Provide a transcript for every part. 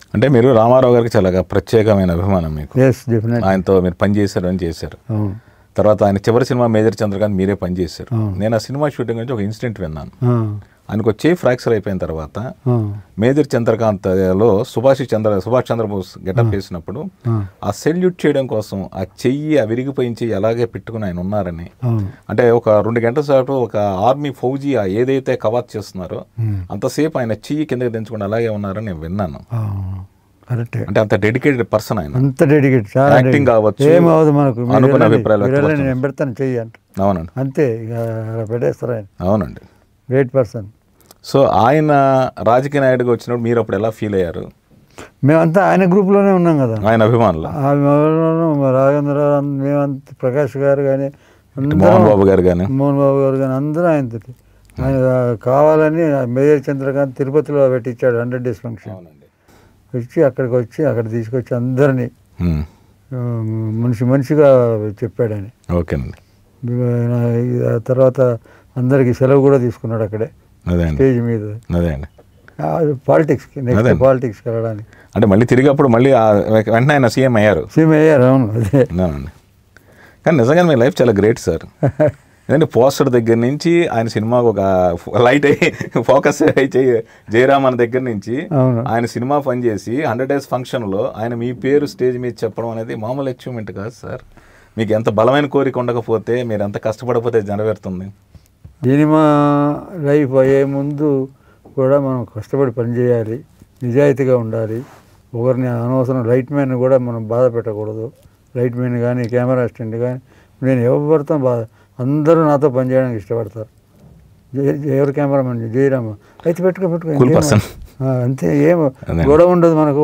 అంటే మీరు రామారావు గారికి చాలా ప్రత్యేకమైన అభిమానం మీకు ఎస్ డెఫినెట్ ఆయనతో మీరు పని చేశారు అని చేశారు అవును తర్వాత ఆయన చివరి సినిమా మేజర్ చంద్రకాంత్ మీరే పని చేశారు నేను ఆ సినిమా షూటింగ్ నుంచి ఒక ఇన్సిడెంట్ విన్నాను ఆ, ఆయనకు వచ్చే ఫ్రాక్చర్ అయిపోయిన తర్వాత ఆ, మేజర్ చంద్రకాంత్లో సుభాష్ చంద్ర సుభాష్ చంద్రబోస్ గెటప్ వేసినప్పుడు ఆ, ఆ సెల్యూట్ చేయడం కోసం ఆ చెయ్యి ఆ విరిగిపోయిన చెయ్యి అలాగే పెట్టుకుని ఆయన ఉన్నారని అవును అంటే ఒక రెండు గంటల సేపు ఒక ఆర్మీ ఫౌజీ ఆ ఏదైతే కవాత్ చేస్తున్నారో ఉమ్, అంతసేపు ఆయన చెయ్యి కిందకి దించుకుని అలాగే ఉన్నారని నేను విన్నాను అవును కరెక్టే అంటే అంత డెడికేటెడ్ పర్సన్ ఆయన అంత డెడికేట్ చాలా Acting dedicated. కావచ్చు, ఏమవదు మనకు మీరు అనుకున్న వెళ్ళండి, అభిప్రాయాలు మీరు వెళ్ళండి, వ్యక్తపరచండి. నేను పెడతాను చెయ్యి అంట అవునండి అంతే ఇక అక్కడ పెట్టేస్తారు ఆయన అవునండి గ్రేట్ పర్సన్ సో ఆయన రాజకీయ నాయుడుగా వచ్చినప్పుడు మీరు అప్పుడు ఎలా ఫీల్ అయ్యారు మేమంతా ఆయన గ్రూప్లోనే ఉన్నాం కదా ఆయన అభిమానులు ఆ ఎవరెవరో మా రాజేంద్ర మేమంతా ప్రకాష్ గారు కానీ మోహన్ బాబు గారు కానీ మోహన్ బాబు గారు కానీ అందరూ ఆయన ఆయన కావాలని మేజర్ చంద్రకాంత్ తిరుపతిలో పెట్టించాడు హండ్రెడ్ డేస్ ఫంక్షన్ అవునండి వచ్చి అక్కడికి వచ్చి అక్కడ తీసుకొచ్చి అందరినీ ఉమ్, ఆ, మనిషి మనిషిగా చెప్పాడు ఆయన ఓకేనండి ఆయన ఆ తర్వాత అందరికి సెలవు కూడా తీసుకున్నాడు అక్కడే అదే అండి స్టేజ్ మీద అదే అండి పాలిటిక్స్కి నెక్స్ట్ అదేండి. పాలిటిక్స్కి వెళ్ళడానికి అంటే మళ్ళీ తిరిగి అప్పుడు మళ్ళీ ఆ వెంటనే ఆయన సీఎం అయ్యారు సీఎం అయ్యారు అవును అదే అవునండి కానీ నిజంగా మీ లైఫ్ చాలా గ్రేట్ సార్ ఎందుకంటే పోస్టర్ దగ్గర నుంచి ఆయన సినిమాకు ఒక లైట్ అయ్యి ఫోకస్ అయ్యి జయరామన్ దగ్గర నుంచి అవును ఆయన సినిమా పని చేసి హండ్రెడ్ డేస్ ఫంక్షన్లో ఆయన మీ పేరు స్టేజ్ మీద చెప్పడం అనేది మామూలు అచీవ్మెంట్ కాదు సార్ మీకు ఎంత బలమైన కోరిక ఉండకపోతే మీరు ఎంత కష్టపడకపోతే నెరవేరుతుంది సినిమా లైఫ్ అయ్యే ముందు కూడా మనం కష్టపడి పనిచేయాలి నిజాయితీగా ఉండాలి ఒకరిని అనవసరం లైట్ మ్యాన్ కూడా మనం బాధ పెట్టకూడదు లైట్ మ్యాన్ కానీ కెమెరా అసిస్టెంట్ కానీ నేను ఎవరు పడతాను బాధ అందరూ నాతో పనిచేయడానికి ఇష్టపడతారు జయ జయ- ఎవరు కెమెరామెన్ జయరామ అయితే పెట్టుకో పెట్టుకో Cool ఇంకేం person. ఆ, అంతే ఏం అదే. గొడవ ఉండదు మనకు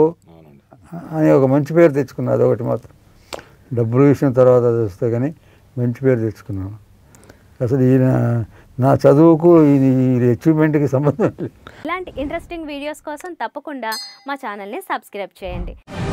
అని ఒక మంచి పేరు తెచ్చుకున్నా అదొకటి మాత్రం డబ్బుల విషయం తర్వాత అది వస్తే కానీ మంచి పేరు తెచ్చుకున్నాను అసలు ఈయన నా చదువుకు ఈ అచీవ్మెంట్కి సంబంధం లేదు ఇలాంటి ఇంట్రెస్టింగ్ వీడియోస్ కోసం తప్పకుండా మా ఛానల్ని సబ్స్క్రైబ్ చేయండి